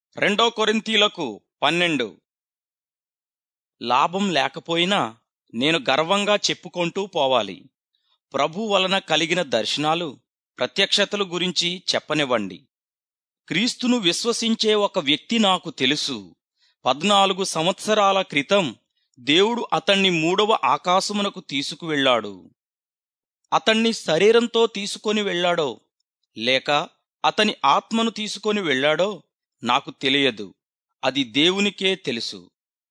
రెండో కొరింథీలకు పన్నెండు లాభం లేకపోయినా నేను గర్వంగా చెప్పుకుంటూ పోవాలి ప్రభు వలన కలిగిన దర్శనాలు ప్రత్యక్షతలు గురించి చెప్పనివ్వండి క్రీస్తును విశ్వసించే ఒక వ్యక్తి నాకు తెలుసు పద్నాలుగు సంవత్సరాల క్రితం దేవుడు అతణ్ణి మూడవ ఆకాశమునకు తీసుకువెళ్ళాడు అతణ్ణి శరీరంతో తీసుకొని వెళ్ళాడో లేక అతని ఆత్మను తీసుకొని వెళ్ళాడో నాకు తెలియదు అది దేవునికే తెలుసు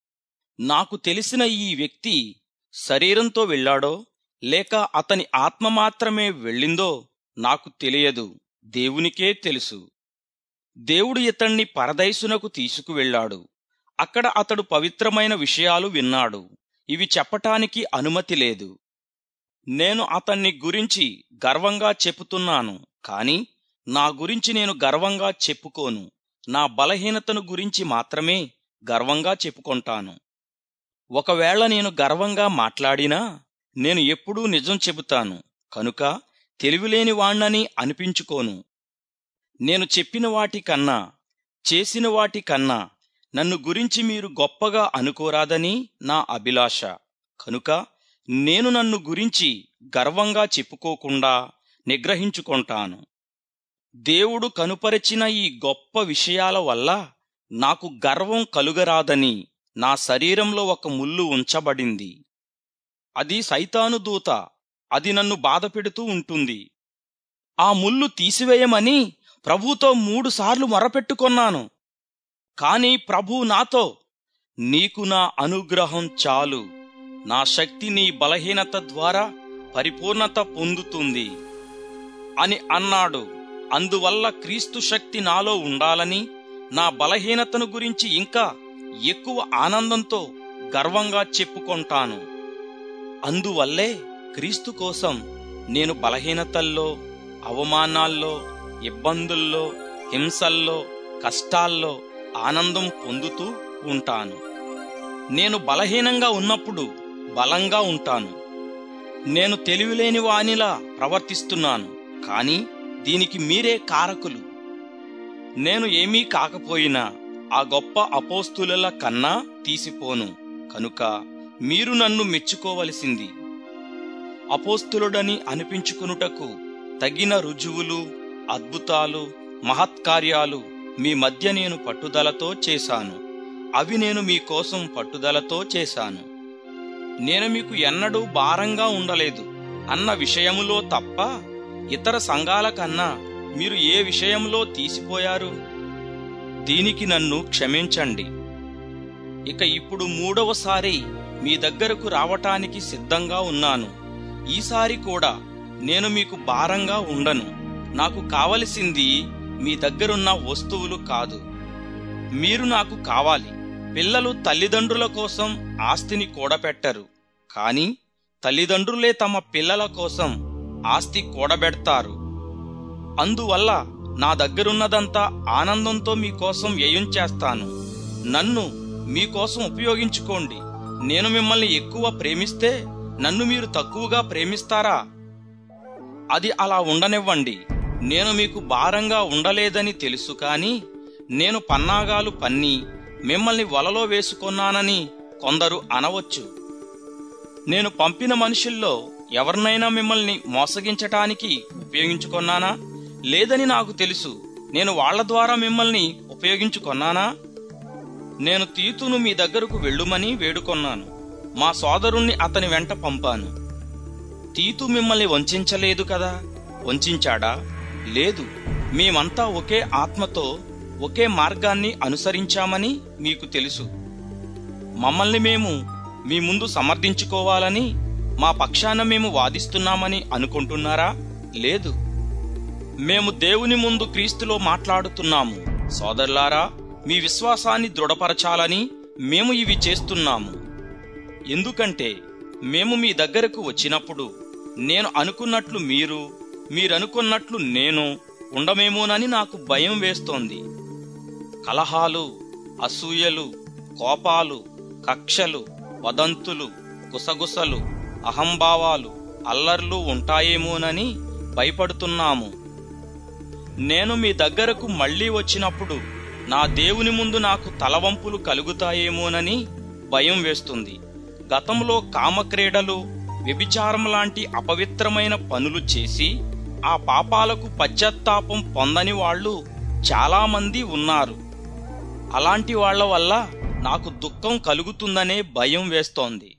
నాకు తెలిసిన ఈ వ్యక్తి శరీరంతో వెళ్ళాడో లేక అతని ఆత్మ మాత్రమే వెళ్ళిందో నాకు తెలియదు దేవునికే తెలుసు దేవుడు ఇతణ్ణి పరదైసునకు తీసుకువెళ్ళాడు అక్కడ అతడు పవిత్రమైన విషయాలు విన్నాడు ఇవి చెప్పటానికి అనుమతి లేదు నేను అతన్ని గురించి గర్వంగా చెప్పుతున్నాను కాని నా గురించి నేను గర్వంగా చెప్పుకోను నా బలహీనతను గురించి మాత్రమే గర్వంగా చెప్పుకొంటాను ఒకవేళ నేను గర్వంగా మాట్లాడినా నేను ఎప్పుడూ నిజం చెబుతాను కనుక తెలివిలేని వాణ్ణని అనిపించుకోను నేను చెప్పిన వాటి కన్నా చేసిన వాటి కన్నా నన్ను గురించి మీరు గొప్పగా అనుకోరాదని నా అభిలాష కనుక నేను నన్ను గురించి గర్వంగా చెప్పుకోకుండా నిగ్రహించుకొంటాను దేవుడు కనుపరిచిన ఈ గొప్ప విషయాల వల్ల నాకు గర్వం కలుగరాదని నా శరీరంలో ఒక ముల్లు ఉంచబడింది అది సైతాను దూత అది నన్ను బాధపెడుతూ ఉంటుంది ఆ ముల్లు తీసివేయమని ప్రభుతో మూడుసార్లు మొరపెట్టుకొన్నాను కాని ప్రభు నాతో నీకు నా అనుగ్రహం చాలు నా శక్తి నీ బలహీనత ద్వారా పరిపూర్ణత పొందుతుంది అని అన్నాడు అందువల్ల క్రీస్తు శక్తి నాలో ఉండాలని నా బలహీనతను గురించి ఇంకా ఎక్కువ ఆనందంతో గర్వంగా చెప్పుకొంటాను అందువల్లే క్రీస్తు కోసం నేను బలహీనతల్లో అవమానాల్లో ఇబ్బందుల్లో హింసల్లో కష్టాల్లో ఆనందం పొందుతూ ఉంటాను నేను బలహీనంగా ఉన్నప్పుడు బలంగా ఉంటాను నేను తెలివిలేని వానిలా ప్రవర్తిస్తున్నాను కాని దీనికి మీరే కారకులు నేను ఏమీ కాకపోయినా ఆ గొప్ప అపోస్తుల కన్నా తీసిపోను కనుక మీరు నన్ను మెచ్చుకోవలసింది అపోస్తులుడని అనిపించుకునుటకు తగిన రుజువులు అద్భుతాలు మహత్కార్యాలు మీ మధ్య నేను పట్టుదలతో చేశాను అవి నేను మీకోసం పట్టుదలతో చేశాను నేను మీకు ఎన్నడూ భారంగా ఉండలేదు అన్న విషయములో తప్ప ఇతర సంఘాల కన్నా మీరు ఏ విషయంలో తీసిపోయారు దీనికి నన్ను క్షమించండి ఇక ఇప్పుడు మూడవసారి మీ దగ్గరకు రావటానికి సిద్ధంగా ఉన్నాను ఈసారి కూడా నేను మీకు భారంగా ఉండను నాకు కావలసింది మీ దగ్గరున్న వస్తువులు కాదు మీరు నాకు కావాలి పిల్లలు తల్లిదండ్రుల కోసం ఆస్తిని కూడబెట్టరు కాని తల్లిదండ్రులే తమ పిల్లల కోసం ఆస్తి కూడబెడతారు అందువల్ల నా దగ్గరున్నదంతా ఆనందంతో మీకోసం వ్యయం చేస్తాను నన్ను మీకోసం ఉపయోగించుకోండి నేను మిమ్మల్ని ఎక్కువ ప్రేమిస్తే నన్ను మీరు తక్కువగా ప్రేమిస్తారా అది అలా ఉండనివ్వండి నేను మీకు భారంగా ఉండలేదని తెలుసు కాని నేను పన్నాగాలు పన్ని మిమ్మల్ని వలలో వేసుకొన్నానని కొందరు అనవచ్చు నేను పంపిన మనుషుల్లో ఎవరినైనా మిమ్మల్ని మోసగించటానికి ఉపయోగించుకొన్నానా లేదని నాకు తెలుసు నేను వాళ్ల ద్వారా మిమ్మల్ని ఉపయోగించుకొన్నానా నేను తీతును మీ దగ్గరకు వెళ్ళుమని వేడుకొన్నాను మా సోదరుణ్ణి అతని వెంట పంపాను తీతు మిమ్మల్ని వంచలేదు కదా వంచాడా లేదు మేమంతా ఒకే ఆత్మతో ఒకే మార్గాన్ని అనుసరించామని మీకు తెలుసు మమ్మల్ని మేము మీ ముందు సమర్థించుకోవాలని మా పక్షాన మేము వాదిస్తున్నామని అనుకుంటున్నారా లేదు మేము దేవుని ముందు క్రీస్తులో మాట్లాడుతున్నాము సోదరులారా మీ విశ్వాసాన్ని దృఢపరచాలని మేము ఇవి చేస్తున్నాము ఎందుకంటే మేము మీ దగ్గరకు వచ్చినప్పుడు నేను అనుకున్నట్లు మీరు మీరనుకున్నట్లు నేను ఉండమేమోనని నాకు భయం వేస్తోంది కలహాలు అసూయలు కోపాలు కక్షలు వదంతులు గుసగుసలు అహంభావాలు అల్లర్లు ఉంటాయేమోనని భయపడుతున్నాము నేను మీ దగ్గరకు మళ్ళీ వచ్చినప్పుడు నా దేవుని ముందు నాకు తలవంపులు కలుగుతాయేమోనని భయం వేస్తుంది గతంలో కామక్రీడలు వ్యభిచారం లాంటి అపవిత్రమైన పనులు చేసి ఆ పాపాలకు పశ్చాత్తాపం పొందని వాళ్ళు చాలామంది ఉన్నారు అలాంటి వాళ్ళ వల్ల నాకు దుఃఖం కలుగుతుందనే భయం వేస్తోంది